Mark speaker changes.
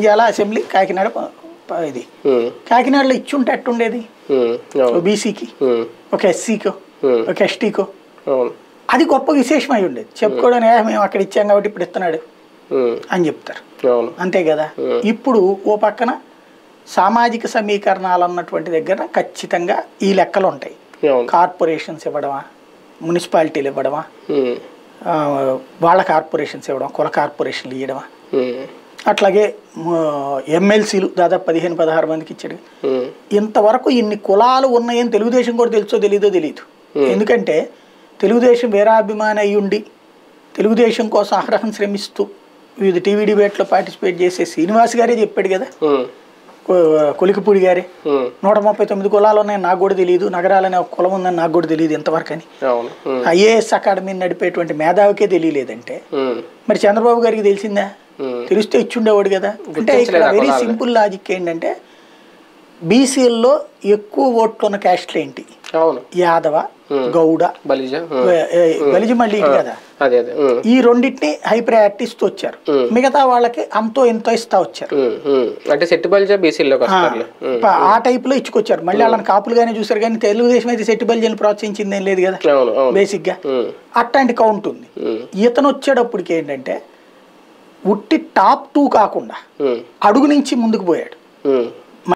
Speaker 1: ఇవాళ అసెంబ్లీ కాకినాడ ప- ప- ఇది
Speaker 2: ఉమ్,
Speaker 1: కాకినాడలో ఇచ్చుంటే ఎట్టుండేది
Speaker 2: ఉమ్,
Speaker 1: ఓ
Speaker 2: అవును
Speaker 1: బీసీకి
Speaker 2: ఉమ్,
Speaker 1: ఒక ఎస్సీకో
Speaker 2: ఉమ్,
Speaker 1: ఒక ఎస్టీకో
Speaker 2: అవును
Speaker 1: అది గొప్ప విశేషం అయి ఉండేది చెప్పుకోవడం "ఏ, మేము అక్కడ ఇచ్చాం కాబట్టి ఇప్పుడు ఇస్తున్నాడు
Speaker 2: ఉమ్,
Speaker 1: అని చెప్తారు
Speaker 2: అవును
Speaker 1: అంతే కదా ఇప్పుడు ఓ పక్కన సామాజిక సమీకరణాలు అన్నటువంటి దగ్గర ఖచ్చితంగా ఈ లెక్కలు ఉంటాయి
Speaker 2: అవును
Speaker 1: కార్పొరేషన్స్ ఇవ్వడమా మున్సిపాలిటీలు ఇవ్వడమా
Speaker 2: ఉమ్,
Speaker 1: ఆ, వాళ్ళ కార్పొరేషన్స్ ఇవ్వడం కుల కార్పొరేషన్లు ఇవ్వడమా
Speaker 2: ఉమ్,
Speaker 1: అట్లాగే ఎమ్మెల్సీలు దాదాపు పదిహేను పదహారు మందికి ఇచ్చాడు
Speaker 2: ఉమ్,
Speaker 1: ఇంతవరకు ఇన్ని కులాలు ఉన్నాయని తెలుగుదేశం కూడా తెలుసో తెలీదో తెలియదు ఎందుకంటే తెలుగుదేశం వీరాభిమాని అయి ఉండి తెలుగుదేశం కోసం అహరహం శ్రమిస్తూ వివిధ టీవీ డిబేట్లో పార్టిసిపేట్ చేసే శ్రీనివాస్ గారే చెప్పాడు కదా
Speaker 2: ఉమ్,
Speaker 1: కొ- కొలికిపూడి గారే
Speaker 2: ఉమ్,
Speaker 1: నూట ముప్పై తొమ్మిది కులాలు ఉన్నాయని నాకు కూడా తెలియదు నగరాలనే ఒక కులం ఉందని నాకు కూడా తెలియదు ఇంతవరకు అని
Speaker 2: అవును ఉమ్,
Speaker 1: ఐఏఎస్ అకాడమీని నడిపేటువంటి మేధావికే తెలియలేదంటే
Speaker 2: ఉమ్,
Speaker 1: మరి చంద్రబాబు గారికి తెలిసిందా
Speaker 2: ఉమ్,
Speaker 1: తెలిస్తే ఇచ్చుండేవాడు కదా అంటే ఇక్కడ
Speaker 2: గుర్తించలేదా
Speaker 1: వెరీ
Speaker 2: కులాలని?
Speaker 1: సింపుల్ లాజిక్ ఏంటంటే బీసీల్లో ఎక్కువ ఓట్లు ఉన్న క్యాస్ట్లు ఏంటి
Speaker 2: అవును
Speaker 1: యాదవ గౌడ
Speaker 2: బలిజ ఉమ్,
Speaker 1: ఏ- ఏ- బలిజ మళ్ళీ ఇటు కదా
Speaker 2: అదే అదే ఉమ్,
Speaker 1: ఈ రెండింటిని హై ప్రయారిటీ ఇస్తూ వచ్చారు మిగతా వాళ్ళకి అంతో ఎంతో ఇస్తా వచ్చారు
Speaker 2: ఉమ్, ఉమ్. అంటే సెట్టి బలిజ బీసీలోకి వస్తారు
Speaker 1: ప- ఆ టైప్ లో ఇచ్చుకొచ్చారు మళ్ళీ వాళ్ళని కాపులుగానే చూసారు కానీ తెలుగుదేశం అయితే సెట్టి బల్జన్ ప్రోత్సహించింది ఏం లేదు కదా
Speaker 2: అవును అవును
Speaker 1: బేసిక్ గా
Speaker 2: ఉమ్,
Speaker 1: అట్లాంటి కౌంట్ ఉంది
Speaker 2: ఉమ్,
Speaker 1: ఇతను వచ్చేటప్పటికి ఏంటంటే ఉట్టి టాప్ టూ కాకుండా
Speaker 2: ఉమ్,
Speaker 1: అడుగు నుంచి ముందుకు పోయాడు
Speaker 2: ఉమ్,